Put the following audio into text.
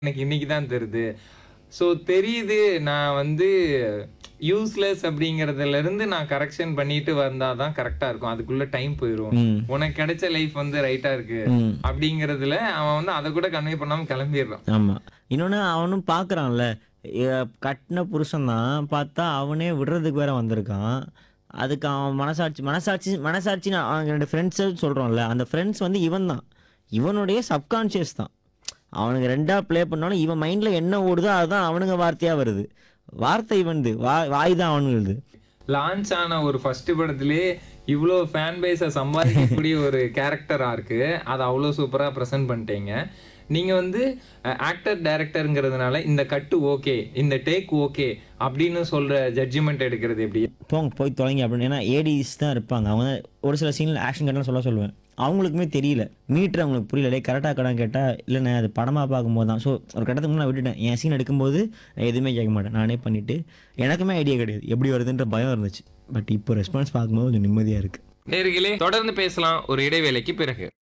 எனக்கு இன்னைக்கு தான் தெரியுது ஸோ தெரியுது நான் வந்து யூஸ்லெஸ் அப்படிங்கறதுல இருந்து நான் கரெக்ஷன் பண்ணிட்டு வந்தாதான் தான் கரெக்டா இருக்கும் அதுக்குள்ள டைம் போயிடும் ம் உனக்கு கிடைச்ச லைஃப் வந்து ரைட்டா இருக்கு ம் அப்படிங்கறதுல அவன் வந்து அதை கூட கன்வே பண்ணாம கிளம்பிடுறான் ஆமாம் இன்னொன்று அவனும் பார்க்குறான்ல கட்டின புருஷன் தான் பார்த்தா அவனே விடுறதுக்கு வேற வந்திருக்கான் அதுக்கு அவன் மனசாட்சி மனசாட்சி மனசாட்சின்னு அவன் ரெண்டு ஃப்ரெண்ட்ஸு சொல்கிறோம்ல அந்த ஃப்ரெண்ட்ஸ் வந்து இவன் தான் இவனுடைய சப்கான்ஷியஸ் தான் அவனுக்கு ரெண்டாக ப்ளே பண்ணாலும் இவன் மைண்டில் என்ன ஓடுதோ அதுதான் அவனுங்க வார்த்தையாக வருது வார்த்தை இவனுது வா வாய் தான் அவனுது லான்ச் ஆன ஒரு ஃபர்ஸ்ட் படத்திலே இவ்வளோ ஃபேன் பேஸை சம்பாதிக்கக்கூடிய ஒரு கேரக்டரா இருக்கு அதை அவ்வளோ சூப்பரா ப்ரெசென்ட் பண்ணிட்டீங்க நீங்க வந்து ஆக்டர் டைரக்டருங்கிறதுனால இந்த கட்டு ஓகே இந்த டேக் ஓகே அப்படின்னு சொல்ற ஜட்ஜ்மெண்ட் எடுக்கிறது எப்படி போங்க போய் தொலைங்க அப்படின்னு ஏன்னா ஏடிஸ் தான் இருப்பாங்க அவங்க தான் ஒரு சில சீனில் ஆக்ஷன் கட்டலாம் சொல்ல சொல்லுவேன் அவங்களுக்குமே தெரியல மீட்ரு அவங்களுக்கு புரியல டேய் கரெக்டாக கடன் கேட்டால் இல்லைண்ணே அது படமாக பார்க்கும்போது தான் ஸோ ஒரு கட்டத்துக்கு முன்னாடி நான் விட்டுட்டேன் என் சீன் எடுக்கும்போது நான் எதுவுமே கேட்க மாட்டேன் நானே பண்ணிவிட்டு எனக்குமே ஐடியா கிடையாது எப்படி வருதுன்ற பயம் இருந்துச்சு பட் இப்போ ரெஸ்பான்ஸ் பார்க்கும்போது கொஞ்சம் நிம்மதியாக இருக்குது நேர்களே தொடர்ந்து பேசலாம் ஒரு இடைவேளைக்கு பிறகு